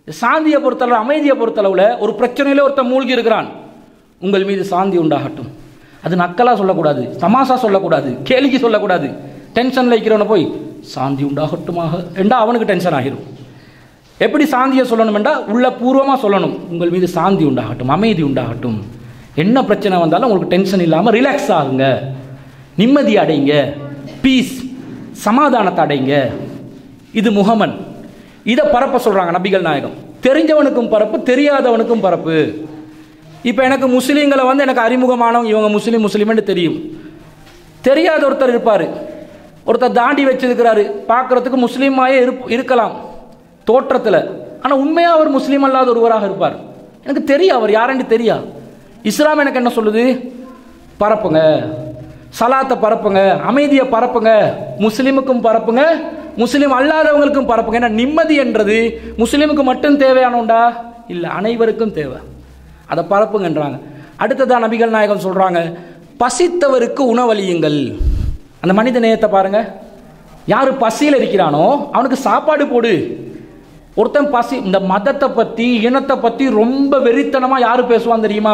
சாந்தியை பொறுத்தளவு அமைதியை பொறுத்தளவில் ஒரு பிரச்சனையில ஒருத்தன் மூழ்கி இருக்கிறான் உங்கள் மீது சாந்தி உண்டாகட்டும் அது நக்கலா சொல்லக்கூடாது தமாசா சொல்லக்கூடாது கேலிக்கு சொல்லக்கூடாது டென்ஷன்ல இருக்கிறவனை போய் சாந்தி உண்டாகட்டுமாக என்றா அவனுக்கு டென்ஷன் ஆகிரும் எப்படி சாந்தியை சொல்லணும் என்றால் உள்ள பூர்வமாக சொல்லணும் உங்கள் மீது சாந்தி உண்டாகட்டும் அமைதி உண்டாகட்டும் என்ன பிரச்சனை வந்தாலும் உங்களுக்கு டென்ஷன் இல்லாமல் ரிலாக்ஸ் ஆகுங்க நிம்மதி அடைங்க பீஸ் சமாதானத்தை அடைங்க இது முகமன் இதை பரப்ப சொல்கிறாங்க நபிகள் நாயகம் தெரிஞ்சவனுக்கும் பரப்பு தெரியாதவனுக்கும் பரப்பு இப்போ எனக்கு முஸ்லீம்களை வந்து எனக்கு அறிமுகமானவங்க இவங்க முஸ்லீம் முஸ்லீம்னு தெரியும் தெரியாத ஒருத்தர் இருப்பார் ஒருத்தர் தாண்டி வச்சிருக்கிறாரு பார்க்குறதுக்கு முஸ்லீமாயே இருப் இருக்கலாம் தோற்றத்தில் ஆனால் உண்மையாக அவர் முஸ்லீம் அல்லாத ஒருவராக இருப்பார் எனக்கு தெரியும் அவர் யாருன்னு தெரியா இஸ்லாம் எனக்கு என்ன சொல்லுது பரப்புங்க சலாத்தை பரப்புங்க அமைதியை பரப்புங்க முஸ்லீமுக்கும் பரப்புங்க முஸ்லீம் அல்லாதவங்களுக்கும் பரப்புங்க ஏன்னா நிம்மதி என்றது முஸ்லீமுக்கு மட்டும் தேவையானோண்டா இல்லை அனைவருக்கும் தேவை அதை பரப்புங்கன்றாங்க அடுத்ததான் நபிகள் நாயகம் சொல்கிறாங்க பசித்தவருக்கு உணவளியுங்கள் அந்த மனித நேயத்தை பாருங்க யார் பசியில் இருக்கிறானோ அவனுக்கு சாப்பாடு போடு ஒருத்தன் பசி இந்த மதத்தை பற்றி இனத்தை பற்றி ரொம்ப வெறித்தனமாக யார் பேசுவான் தெரியுமா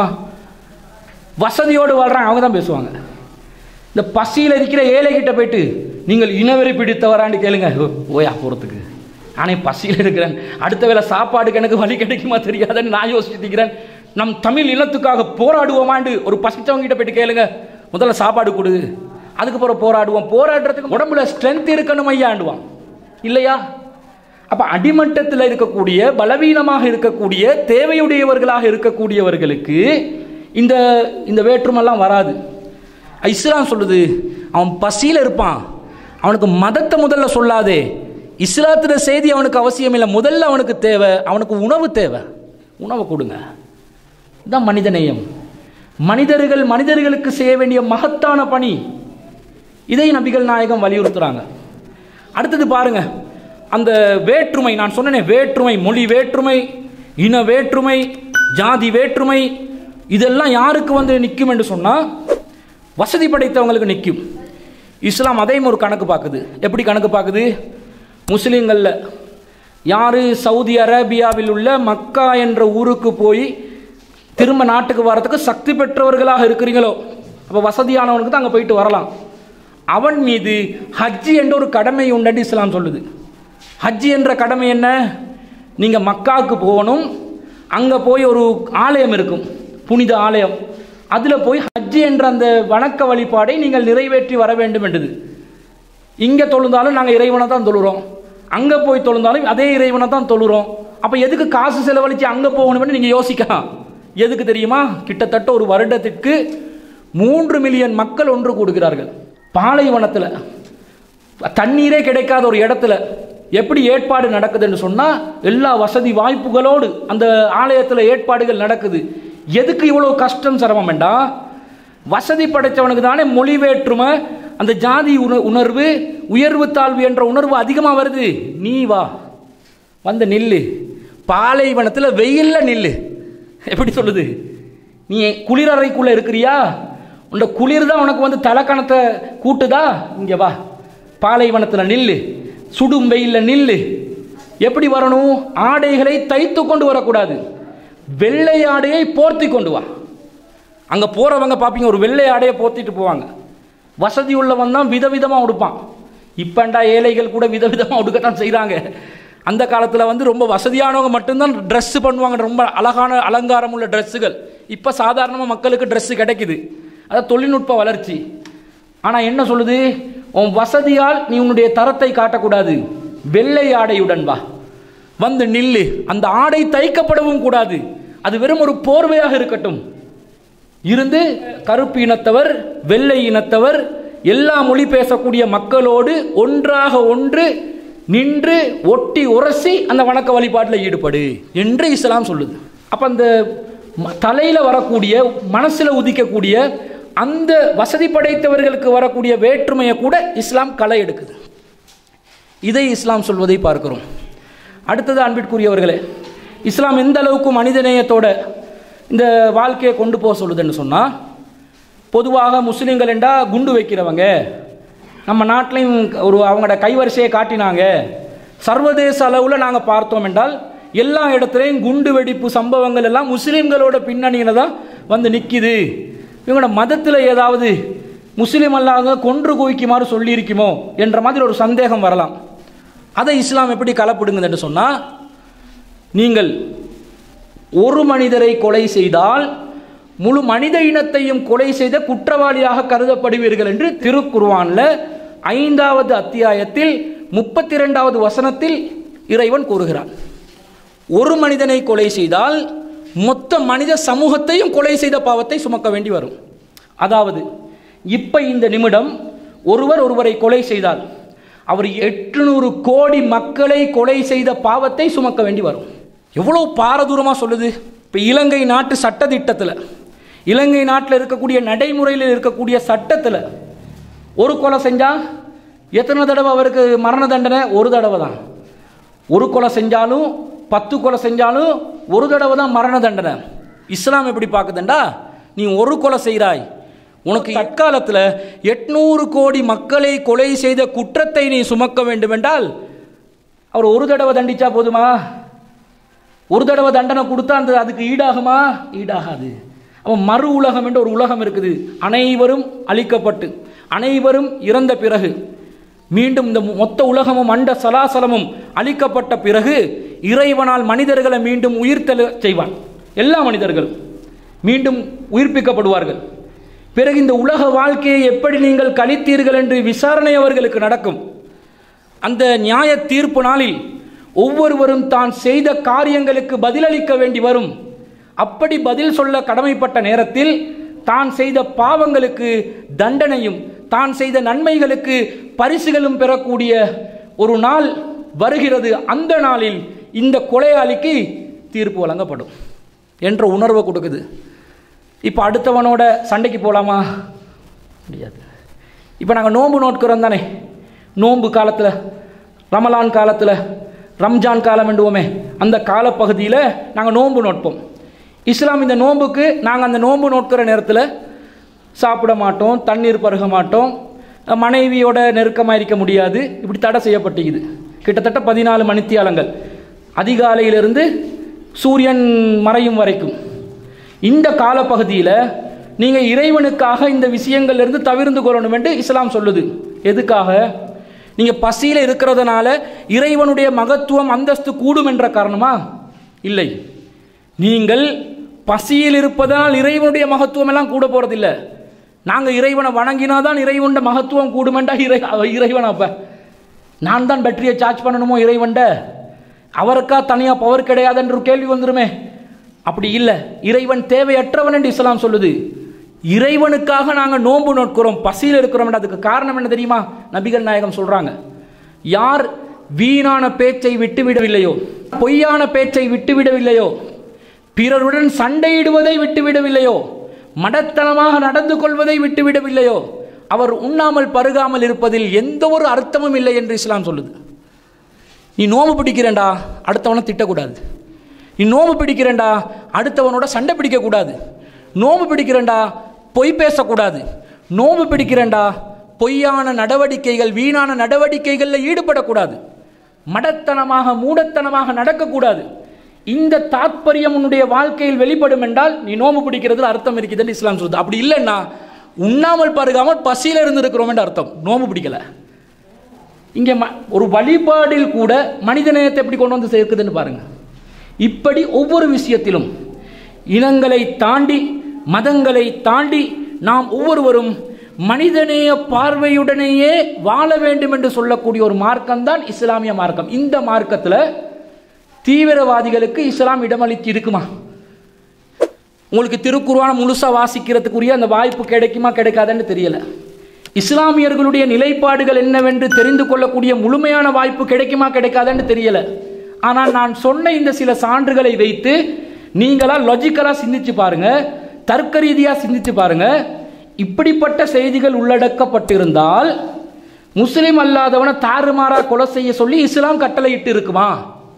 வசதியோடு வாழ்றாங்க அவங்க தான் பேசுவாங்க இந்த பசியில் இருக்கிற ஏழைகிட்ட போயிட்டு நீங்கள் இனவெறி பிடித்தவரான்னு கேளுங்க ஓ, ஓயா போகிறதுக்கு நானே பசியில் இருக்கிறேன் அடுத்த வேளை சாப்பாடுக்கு எனக்கு வழி கிடைக்குமா தெரியாதுன்னு நான் யோசிச்சுக்கிறேன் நம் தமிழ் இனத்துக்காக போராடுவோமாண்டு ஒரு பசித்தவங்க கிட்ட போயிட்டு கேளுங்க முதல்ல சாப்பாடு கொடு அதுக்கப்புறம் போராடுவோம் போராடுறதுக்கு உடம்புல ஸ்ட்ரென்த் இருக்கணும் ஐயாண்டுவான் இல்லையா அப்ப அடிமட்டத்தில் இருக்கக்கூடிய பலவீனமாக இருக்கக்கூடிய தேவையுடையவர்களாக இருக்கக்கூடியவர்களுக்கு இந்த இந்த வேற்றுமெல்லாம் வராது இஸ்லாம் சொல்லுது அவன் பசியில் இருப்பான் அவனுக்கு மதத்தை முதல்ல சொல்லாதே இஸ்லாத்துல செய்தி அவனுக்கு அவசியம் இல்லை முதல்ல அவனுக்கு தேவை அவனுக்கு உணவு தேவை உணவை கொடுங்க இதுதான் மனிதநேயம் மனிதர்கள் மனிதர்களுக்கு செய்ய வேண்டிய மகத்தான பணி இதை நபிகள் நாயகம் வலியுறுத்துறாங்க அடுத்தது பாருங்க அந்த வேற்றுமை நான் சொன்னேனே வேற்றுமை மொழி வேற்றுமை இன வேற்றுமை ஜாதி வேற்றுமை இதெல்லாம் யாருக்கு வந்து நிற்கும் என்று சொன்னால் வசதி படைத்தவங்களுக்கு நிற்கும் இஸ்லாம் அதையும் ஒரு கணக்கு பார்க்குது எப்படி கணக்கு பார்க்குது முஸ்லீம்களில் யார் சவுதி அரேபியாவில் உள்ள மக்கா என்ற ஊருக்கு போய் திரும்ப நாட்டுக்கு வரதுக்கு சக்தி பெற்றவர்களாக இருக்கிறீங்களோ அப்போ வசதியானவனுக்கு தான் அங்கே போயிட்டு வரலாம் அவன் மீது ஹஜ்ஜி என்ற ஒரு கடமை உண்டு இஸ்லாம் சொல்லுது ஹஜ்ஜி என்ற கடமை என்ன நீங்கள் மக்காவுக்கு போகணும் அங்கே போய் ஒரு ஆலயம் இருக்கும் புனித ஆலயம் அதில் போய் ஹஜ்ஜி என்ற அந்த வணக்க வழிபாடை நீங்கள் நிறைவேற்றி வர வேண்டும் என்றது இங்கே தொழுந்தாலும் நாங்கள் இறைவனை தான் தொழுறோம் அங்கே போய் தொழுந்தாலும் அதே இறைவனை தான் தொழுறோம் அப்போ எதுக்கு காசு செலவழித்து அங்கே போகணும்னு நீங்கள் யோசிக்கலாம் எதுக்கு தெரியுமா கிட்டத்தட்ட ஒரு வருடத்திற்கு மூன்று மில்லியன் மக்கள் ஒன்று கூடுகிறார்கள் பாலைவனத்தில் தண்ணீரே கிடைக்காத ஒரு இடத்துல எப்படி ஏற்பாடு நடக்குதுன்னு சொன்னால் எல்லா வசதி வாய்ப்புகளோடு அந்த ஆலயத்தில் ஏற்பாடுகள் நடக்குது எதுக்கு இவ்வளோ கஷ்டம் சிரமம் வேண்டாம் வசதி படைத்தவனுக்கு தானே மொழி வேற்றுமை அந்த ஜாதி உண உணர்வு உயர்வு தாழ்வு என்ற உணர்வு அதிகமாக வருது நீ வா வந்து நில்லு பாலைவனத்தில் வெயிலில் நில்லு எப்படி சொல்லுது நீ குளிரறைக்குள்ளே இருக்கிறியா உண்ட குளிர் தான் உனக்கு வந்து தலைக்கணத்தை கூட்டுதா இங்கே வா பாலைவனத்தில் நில்லு சுடும் வெயிலில் நில்லு எப்படி வரணும் ஆடைகளை தைத்து கொண்டு வரக்கூடாது வெள்ளை ஆடையை போர்த்தி கொண்டு வா அங்கே போகிறவங்க பார்ப்பீங்க ஒரு வெள்ளை ஆடையை போர்த்திட்டு போவாங்க வசதி உள்ளவன் தான் விதவிதமாக உடுப்பான் இப்பண்டா ஏழைகள் கூட விதவிதமாக உடுக்கத்தான் செய்கிறாங்க அந்த காலத்தில் வந்து ரொம்ப வசதியானவங்க மட்டும்தான் ட்ரெஸ்ஸு பண்ணுவாங்க ரொம்ப அழகான அலங்காரம் உள்ள ட்ரெஸ்ஸுகள் இப்போ சாதாரணமாக மக்களுக்கு ட்ரெஸ்ஸு கிடைக்குது அதான் தொழில்நுட்ப வளர்ச்சி ஆனால் என்ன சொல்லுது உன் வசதியால் நீ உன்னுடைய தரத்தை காட்டக்கூடாது வெள்ளை ஆடையுடன் வா வந்து நில்லு அந்த ஆடை தைக்கப்படவும் கூடாது அது வெறும் ஒரு போர்வையாக இருக்கட்டும் இருந்து கருப்பு இனத்தவர் வெள்ளை இனத்தவர் எல்லா மொழி பேசக்கூடிய மக்களோடு ஒன்றாக ஒன்று நின்று ஒட்டி உரசி அந்த வணக்க வழிபாட்டில் ஈடுபடு என்று இஸ்லாம் சொல்லுது அப்போ அந்த ம- தலையில வரக்கூடிய மனசுல உதிக்கக்கூடிய அந்த வசதி படைத்தவர்களுக்கு வரக்கூடிய வேற்றுமையை கூட இஸ்லாம் களை எடுக்குது இதை இஸ்லாம் சொல்வதை பார்க்கிறோம் அடுத்தது அன்பிற்குரியவர்களே இஸ்லாம் எந்த அளவுக்கு மனிதநேயத்தோட இந்த வாழ்க்கையை கொண்டு போக சொல்லுதுன்னு சொன்னால் பொதுவாக முஸ்லீம்கள் என்றா குண்டு வைக்கிறவங்க நம்ம நாட்டிலையும் ஒரு அவங்களோட கைவரிசையை காட்டினாங்க சர்வதேச அளவில் நாங்கள் பார்த்தோம் என்றால் எல்லா இடத்துலையும் குண்டு வெடிப்பு சம்பவங்கள் எல்லாம் முஸ்லீம்களோட பின்னணியில தான் வந்து நிற்கிது இவங்களோட மதத்தில் ஏதாவது முஸ்லீம் அல்லாத கொன்று குவிக்குமாறு சொல்லியிருக்குமோ என்ற மாதிரி ஒரு சந்தேகம் வரலாம் அதை இஸ்லாம் எப்படி கலப்பிடுங்க என்று சொன்னால் நீங்கள் ஒரு மனிதரை கொலை செய்தால் முழு மனித இனத்தையும் கொலை செய்த குற்றவாளியாக கருதப்படுவீர்கள் என்று திருக்குர்ஆன்ல ஐந்தாவது அத்தியாயத்தில் முப்பத்தி இரண்டாவது வசனத்தில் இறைவன் கூறுகிறான் ஒரு மனிதனை கொலை செய்தால் மொத்த மனித சமூகத்தையும் கொலை செய்த பாவத்தை சுமக்க வேண்டி வரும் அதாவது இப்ப இந்த நிமிடம் ஒருவர் ஒருவரை கொலை செய்தால் அவர் எட்டுநூறு கோடி மக்களை கொலை செய்த பாவத்தை சுமக்க வேண்டி வரும் எவ்வளோ பாரதூரமாக சொல்லுது இப்போ இலங்கை நாட்டு சட்டத்திட்டத்தில் இலங்கை நாட்டில் இருக்கக்கூடிய நடைமுறையில் இருக்கக்கூடிய சட்டத்தில் ஒரு கொலை செஞ்சால் எத்தனை தடவை அவருக்கு மரண தண்டனை ஒரு தடவை தான் ஒரு கொலை செஞ்சாலும் பத்து கொலை செஞ்சாலும் ஒரு தடவை தான் மரண தண்டனை இஸ்லாம் எப்படி பார்க்குதுண்டா நீ ஒரு கொலை செய்கிறாய் உனக்கு தற்காலத்தில் எட்நூறு கோடி மக்களை கொலை செய்த குற்றத்தை நீ சுமக்க வேண்டுமென்றால் அவர் ஒரு தடவை தண்டிச்சா போதுமா ஒரு தடவை தண்டனை கொடுத்தா அந்த அதுக்கு ஈடாகுமா ஈடாகாது அவன் மறு உலகம் என்ற ஒரு உலகம் இருக்குது அனைவரும் அழிக்கப்பட்டு அனைவரும் இறந்த பிறகு மீண்டும் இந்த மொத்த உலகமும் அண்ட சலாசலமும் அழிக்கப்பட்ட பிறகு இறைவனால் மனிதர்களை மீண்டும் உயிர்த்தெழ செய்வான் எல்லா மனிதர்களும் மீண்டும் உயிர்ப்பிக்கப்படுவார்கள் பிறகு இந்த உலக வாழ்க்கையை எப்படி நீங்கள் கழித்தீர்கள் என்று விசாரணை அவர்களுக்கு நடக்கும் அந்த நியாய தீர்ப்பு நாளில் ஒவ்வொருவரும் தான் செய்த காரியங்களுக்கு பதிலளிக்க வேண்டி வரும் அப்படி பதில் சொல்ல கடமைப்பட்ட நேரத்தில் தான் செய்த பாவங்களுக்கு தண்டனையும் தான் செய்த நன்மைகளுக்கு பரிசுகளும் பெறக்கூடிய ஒரு நாள் வருகிறது அந்த நாளில் இந்த கொலையாளிக்கு தீர்ப்பு வழங்கப்படும் என்ற உணர்வை கொடுக்குது இப்போ அடுத்தவனோட சண்டைக்கு போகலாமா முடியாது இப்போ நாங்கள் நோன்பு நோட்கிறோம் தானே நோன்பு காலத்தில் ரமலான் காலத்தில் ரம்ஜான் காலம் என்றுவோமே அந்த காலப்பகுதியில் நாங்கள் நோன்பு நோட்போம் இஸ்லாம் இந்த நோன்புக்கு நாங்கள் அந்த நோன்பு நோட்கிற நேரத்தில் சாப்பிட மாட்டோம் தண்ணீர் பருக மாட்டோம் மனைவியோட நெருக்கமாக இருக்க முடியாது இப்படி தடை செய்யப்பட்டிருக்குது கிட்டத்தட்ட பதினாலு மணித்தியாலங்கள் அதிகாலையிலிருந்து சூரியன் மறையும் வரைக்கும் இந்த காலப்பகுதியில் நீங்கள் இறைவனுக்காக இந்த விஷயங்கள்லேருந்து தவிர்ந்து கொள்ளணும் என்று இஸ்லாம் சொல்லுது எதுக்காக நீங்கள் பசியில் இருக்கிறதுனால இறைவனுடைய மகத்துவம் அந்தஸ்து கூடும் என்ற காரணமா இல்லை நீங்கள் பசியில் இருப்பதனால் இறைவனுடைய மகத்துவம் எல்லாம் கூட போகிறதில்ல நாங்கள் இறைவனை வணங்கினாதான் இறைவனுடைய மகத்துவம் கூடுமெண்டா இறை இறைவன் அப்போ நான் தான் பேட்டரியை சார்ஜ் பண்ணணுமோ இறைவன்ட அவருக்கா தனியாக பவர் கிடையாதுன்ற ஒரு கேள்வி வந்துருமே அப்படி இல்லை இறைவன் தேவையற்றவன் என்று இஸ்லாம் சொல்லுது இறைவனுக்காக நாங்கள் நோன்பு நோட்கிறோம் பசியில் இருக்கிறோம் அதுக்கு காரணம் என்ன தெரியுமா நபிகள் நாயகம் சொல்றாங்க யார் வீணான பேச்சை விட்டுவிடவில்லையோ பொய்யான பேச்சை விட்டுவிடவில்லையோ பிறருடன் சண்டையிடுவதை விட்டுவிடவில்லையோ மடத்தனமாக நடந்து கொள்வதை விட்டுவிடவில்லையோ அவர் உண்ணாமல் பருகாமல் இருப்பதில் எந்த ஒரு அர்த்தமும் இல்லை என்று இஸ்லாம் சொல்லுது நீ நோம்பு பிடிக்கிறேன்டா அடுத்தவனை திட்டக்கூடாது நீ நோம்பு பிடிக்கிறேன்டா அடுத்தவனோட சண்டை பிடிக்கக்கூடாது நோம்பு பிடிக்கிறேன்டா பொய் பேசக்கூடாது நோம்பு பிடிக்கிறேன்டா பொய்யான நடவடிக்கைகள் வீணான நடவடிக்கைகளில் ஈடுபடக்கூடாது மடத்தனமாக மூடத்தனமாக நடக்கக்கூடாது இந்த தாத்பரியம் உன்னுடைய வாழ்க்கையில் வெளிப்படும் என்றால் நீ நோம்பு பிடிக்கிறதுல அர்த்தம் இருக்குதுன்னு இஸ்லாம் சொல்லுது அப்படி இல்லைன்னா உண்ணாமல் பருகாமல் பசியில் இருந்திருக்கிறோம் என்று அர்த்தம் நோம்பு பிடிக்கல இங்கே ம ஒரு வழிபாடில் கூட மனித நேயத்தை எப்படி கொண்டு வந்து சேர்க்குதுன்னு பாருங்க இப்படி ஒவ்வொரு விஷயத்திலும் இனங்களை தாண்டி மதங்களை தாண்டி நாம் ஒவ்வொருவரும் மனிதநேய பார்வையுடனேயே வாழ வேண்டும் என்று சொல்லக்கூடிய ஒரு மார்க்கம் தான் இஸ்லாமிய மார்க்கம் இந்த மார்க்கத்தில் தீவிரவாதிகளுக்கு இஸ்லாம் இடமளித்து இருக்குமா உங்களுக்கு திருக்குர்ஆன முழுசா வாசிக்கிறதுக்குரிய அந்த வாய்ப்பு கிடைக்குமா கிடைக்காதுன்னு தெரியல இஸ்லாமியர்களுடைய நிலைப்பாடுகள் என்னவென்று தெரிந்து கொள்ளக்கூடிய முழுமையான வாய்ப்பு கிடைக்குமா கிடைக்காதுன்னு தெரியல ஆனால் நான் சொன்ன இந்த சில சான்றுகளை வைத்து நீங்களா லாஜிக்கலா சிந்திச்சு பாருங்க தர்க்க ரீதியா சிந்திச்சு பாருங்க இப்படிப்பட்ட செய்திகள் உள்ளடக்கப்பட்டிருந்தால் முஸ்லிம் அல்லாதவனை தாறுமாறா கொலை செய்ய சொல்லி இஸ்லாம் கட்டளையிட்டு இருக்குமா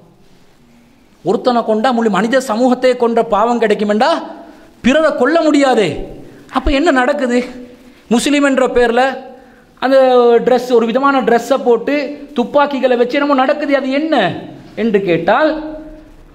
ஒருத்தனை கொண்டா முழு மனித சமூகத்தை கொன்ற பாவம் கிடைக்குமெண்டா பிறரை கொல்ல முடியாதே அப்போ என்ன நடக்குது முஸ்லீம் என்ற பேரில் அந்த ட்ரெஸ் ஒரு விதமான ட்ரெஸ்ஸை போட்டு துப்பாக்கிகளை வச்சு நம்ம நடக்குது அது என்ன என்று கேட்டால்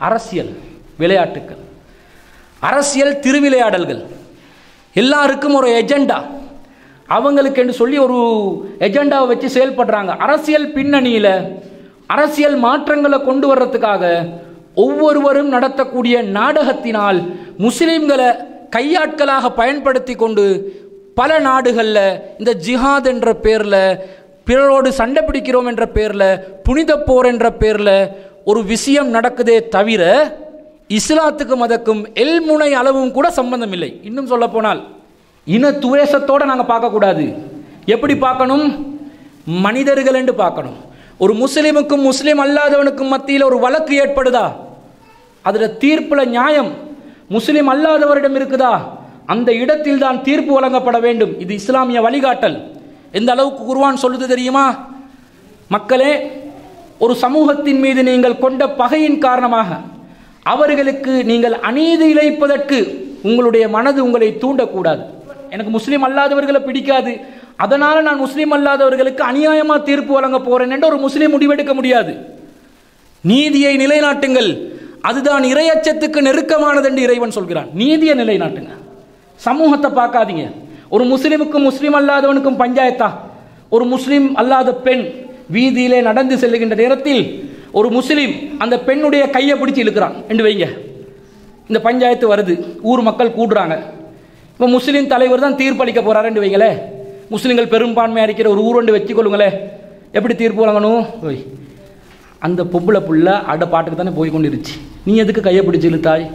அரசியல் விளையாட்டுக்கள் அரசியல் திருவிளையாடல்கள் எல்லாருக்கும் ஒரு எஜெண்டா அவங்களுக்கு என்று சொல்லி ஒரு எஜெண்டாவை வச்சு செயல்படுறாங்க அரசியல் பின்னணியில் அரசியல் மாற்றங்களை கொண்டு வர்றதுக்காக ஒவ்வொருவரும் நடத்தக்கூடிய நாடகத்தினால் முஸ்லிம்களை கையாட்களாக பயன்படுத்தி கொண்டு பல நாடுகளில் இந்த ஜிஹாத் என்ற பேரில் பிறரோடு சண்டை பிடிக்கிறோம் என்ற பேரில் புனித போர் என்ற பேரில் ஒரு விஷயம் நடக்குதே தவிர இஸ்லாத்துக்கும் அதற்கும் எல்முனை அளவும் கூட சம்பந்தம் இல்லை இன்னும் சொல்ல போனால் இன துவேஷத்தோடு நாங்கள் பார்க்கக்கூடாது எப்படி பார்க்கணும் மனிதர்கள் என்று பார்க்கணும் ஒரு முஸ்லிமுக்கும் முஸ்லீம் அல்லாதவனுக்கும் மத்தியில் ஒரு வழக்கு ஏற்படுதா அதில் தீர்ப்பில் நியாயம் முஸ்லீம் அல்லாதவரிடம் இருக்குதா அந்த இடத்தில் தான் தீர்ப்பு வழங்கப்பட வேண்டும் இது இஸ்லாமிய வழிகாட்டல் எந்த அளவுக்கு குர்வான் சொல்லுது தெரியுமா மக்களே ஒரு சமூகத்தின் மீது நீங்கள் கொண்ட பகையின் காரணமாக அவர்களுக்கு நீங்கள் அநீதி இழைப்பதற்கு உங்களுடைய மனது உங்களை தூண்டக்கூடாது எனக்கு முஸ்லீம் அல்லாதவர்களை பிடிக்காது அதனால நான் முஸ்லீம் அல்லாதவர்களுக்கு அநியாயமா தீர்ப்பு வழங்க போறேன் என்று ஒரு முஸ்லீம் முடிவெடுக்க முடியாது நீதியை நிலைநாட்டுங்கள் அதுதான் இரையச்சத்துக்கு நெருக்கமானது என்று இறைவன் சொல்கிறான் நீதியை நிலைநாட்டுங்க சமூகத்தை பார்க்காதீங்க ஒரு முஸ்லீமுக்கும் முஸ்லீம் அல்லாதவனுக்கும் பஞ்சாயத்தா ஒரு முஸ்லீம் அல்லாத பெண் வீதியிலே நடந்து செல்லுகின்ற நேரத்தில் ஒரு முஸ்லீம் அந்த பெண்ணுடைய கையை பிடிச்சி இழுக்கிறான் என்று வைங்க இந்த பஞ்சாயத்து வருது ஊர் மக்கள் கூடுறாங்க இப்போ முஸ்லீம் தலைவர் தான் தீர்ப்பளிக்க போறாருன்னு வைங்களே முஸ்லீம்கள் பெரும்பான்மையாக இருக்கிற ஒரு ஊரண்டு வச்சுக்கொள்ளுங்களே எப்படி தீர்ப்பு வழங்கணும் ஓய் அந்த பொம்பளை புள்ள அட பாட்டுக்கு தானே போய் கொண்டிருச்சு நீ எதுக்கு கையை பிடிச்சி இழுத்தாய்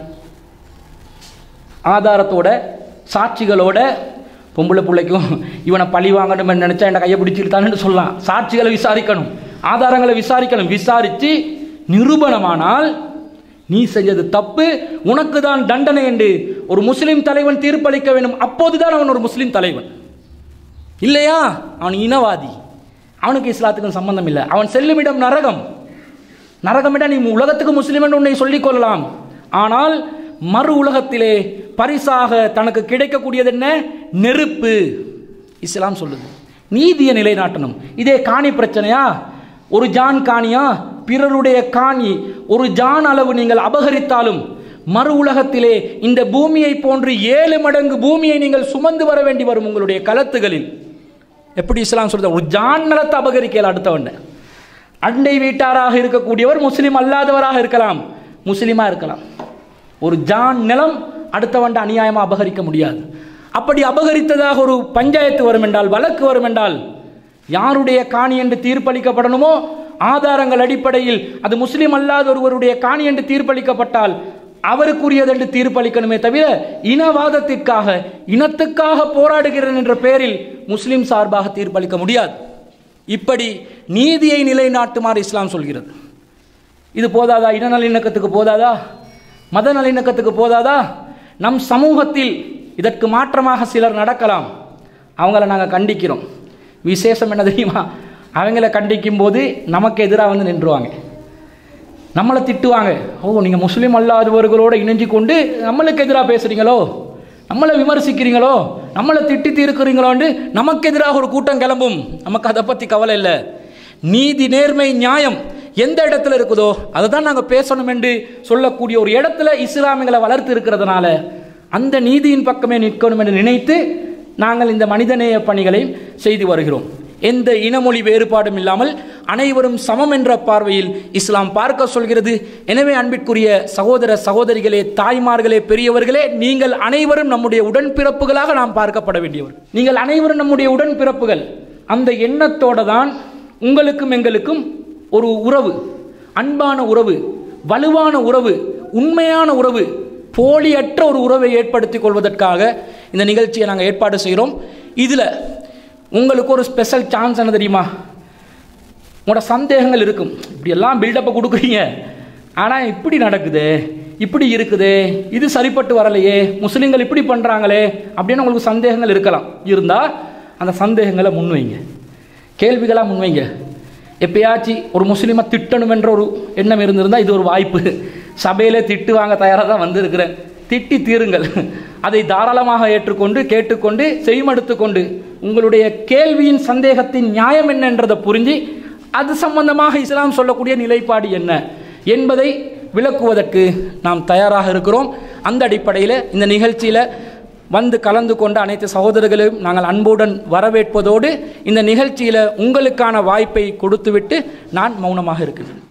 ஆதாரத்தோட சாட்சிகளோட பொம்பளை பிள்ளைக்கும் இவனை பழி வாங்கணும் நினைச்சா என்ன கையை பிடிச்சி இழுத்தான்னு சொல்லலாம் சாட்சிகளை விசாரிக்கணும் ஆதாரங்களை விசாரிக்கணும் விசாரித்து நிரூபணமானால் நீ செஞ்சது தப்பு உனக்கு தான் தண்டனை என்று ஒரு முஸ்லிம் தலைவன் தீர்ப்பளிக்க வேண்டும் அப்போதுதான் அவன் ஒரு முஸ்லிம் தலைவன் இல்லையா அவன் இனவாதி அவனுக்கு இஸ்லாத்துக்கும் சம்பந்தம் இல்லை அவன் செல்லுமிடம் நரகம் நரகமிட நீ உலகத்துக்கு முஸ்லிம் என்று உன்னை சொல்லிக் கொள்ளலாம் ஆனால் மறு உலகத்திலே பரிசாக தனக்கு கிடைக்கக்கூடியது என்ன நெருப்பு இஸ்லாம் சொல்லுது நீதியை நிலைநாட்டணும் இதே காணி பிரச்சனையா ஒரு ஜான் காணியா பிறருடைய காணி ஒரு ஜான் அளவு நீங்கள் அபகரித்தாலும் மறு உலகத்திலே இந்த பூமியை போன்று ஏழு மடங்கு பூமியை நீங்கள் சுமந்து வர வேண்டி வரும் உங்களுடைய களத்துகளில் எப்படி இஸ்லாம் சொல்றது ஒரு ஜான் நிலத்தை அபகரிக்கல அடுத்தவன் அண்டை வீட்டாராக இருக்கக்கூடியவர் முஸ்லீம் அல்லாதவராக இருக்கலாம் முஸ்லீமா இருக்கலாம் ஒரு ஜான் நிலம் அடுத்தவன் அநியாயமாக அபகரிக்க முடியாது அப்படி அபகரித்ததாக ஒரு பஞ்சாயத்து வரும் என்றால் வழக்கு வரும் என்றால் யாருடைய காணி என்று தீர்ப்பளிக்கப்படணுமோ ஆதாரங்கள் அடிப்படையில் அது முஸ்லீம் அல்லாத ஒருவருடைய காணி என்று தீர்ப்பளிக்கப்பட்டால் அவருக்குரியது என்று தீர்ப்பளிக்கணுமே தவிர இனவாதத்திற்காக இனத்துக்காக போராடுகிறேன் என்ற பெயரில் முஸ்லீம் சார்பாக தீர்ப்பளிக்க முடியாது இப்படி நீதியை நிலைநாட்டுமாறு இஸ்லாம் சொல்கிறது இது போதாதா இன நல்லிணக்கத்துக்கு போதாதா மத நல்லிணக்கத்துக்கு போதாதா நம் சமூகத்தில் இதற்கு மாற்றமாக சிலர் நடக்கலாம் அவங்கள நாங்கள் கண்டிக்கிறோம் விசேஷம் என்ன தெரியுமா அவங்கள கண்டிக்கும் போது நமக்கு எதிராக வந்து நின்றுவாங்க நம்மளை திட்டுவாங்க ஓ நீங்கள் முஸ்லீம் அல்லாதவர்களோடு இணைஞ்சு கொண்டு நம்மளுக்கு எதிராக பேசுகிறீங்களோ நம்மளை விமர்சிக்கிறீங்களோ நம்மளை திட்டி தீர்க்கிறீங்களோன்னு நமக்கு எதிராக ஒரு கூட்டம் கிளம்பும் நமக்கு அதை பற்றி கவலை இல்லை நீதி நேர்மை நியாயம் எந்த இடத்துல இருக்குதோ அதை தான் நாங்கள் பேசணும் என்று சொல்லக்கூடிய ஒரு இடத்துல இஸ்லாமியங்களை வளர்த்து இருக்கிறதுனால அந்த நீதியின் பக்கமே நிற்கணும் என்று நினைத்து நாங்கள் இந்த மனிதநேய பணிகளை செய்து வருகிறோம் எந்த இனமொழி வேறுபாடும் இல்லாமல் அனைவரும் சமம் என்ற பார்வையில் இஸ்லாம் பார்க்க சொல்கிறது எனவே அன்பிற்குரிய சகோதர சகோதரிகளே தாய்மார்களே பெரியவர்களே நீங்கள் அனைவரும் நம்முடைய உடன்பிறப்புகளாக நாம் பார்க்கப்பட வேண்டியவர் நீங்கள் அனைவரும் நம்முடைய உடன்பிறப்புகள் அந்த எண்ணத்தோட தான் உங்களுக்கும் எங்களுக்கும் ஒரு உறவு அன்பான உறவு வலுவான உறவு உண்மையான உறவு போலியற்ற ஒரு உறவை ஏற்படுத்திக் கொள்வதற்காக இந்த நிகழ்ச்சியை நாங்கள் ஏற்பாடு செய்கிறோம் இதில் உங்களுக்கு ஒரு ஸ்பெஷல் சான்ஸ் என்ன தெரியுமா உங்களோட சந்தேகங்கள் இருக்கும் இப்படி எல்லாம் பில்டப்பை கொடுக்குறீங்க ஆனால் இப்படி நடக்குது இப்படி இருக்குது இது சரிப்பட்டு வரலையே முஸ்லீம்கள் இப்படி பண்ணுறாங்களே அப்படின்னு உங்களுக்கு சந்தேகங்கள் இருக்கலாம் இருந்தால் அந்த சந்தேகங்களை முன்வைங்க கேள்விகளாக முன்வைங்க எப்பயாச்சும் ஒரு முஸ்லீமை திட்டணும் என்ற ஒரு எண்ணம் இருந்திருந்தால் இது ஒரு வாய்ப்பு சபையில் திட்டு வாங்க தயாராக தான் வந்திருக்கிறேன் திட்டி தீருங்கள் அதை தாராளமாக ஏற்றுக்கொண்டு கேட்டுக்கொண்டு செய்மடுத்து கொண்டு உங்களுடைய கேள்வியின் சந்தேகத்தின் நியாயம் என்னன்றதை புரிஞ்சு அது சம்பந்தமாக இஸ்லாம் சொல்லக்கூடிய நிலைப்பாடு என்ன என்பதை விளக்குவதற்கு நாம் தயாராக இருக்கிறோம் அந்த அடிப்படையில் இந்த நிகழ்ச்சியில் வந்து கலந்து கொண்ட அனைத்து சகோதரர்களையும் நாங்கள் அன்புடன் வரவேற்பதோடு இந்த நிகழ்ச்சியில் உங்களுக்கான வாய்ப்பை கொடுத்துவிட்டு நான் மௌனமாக இருக்கிறேன்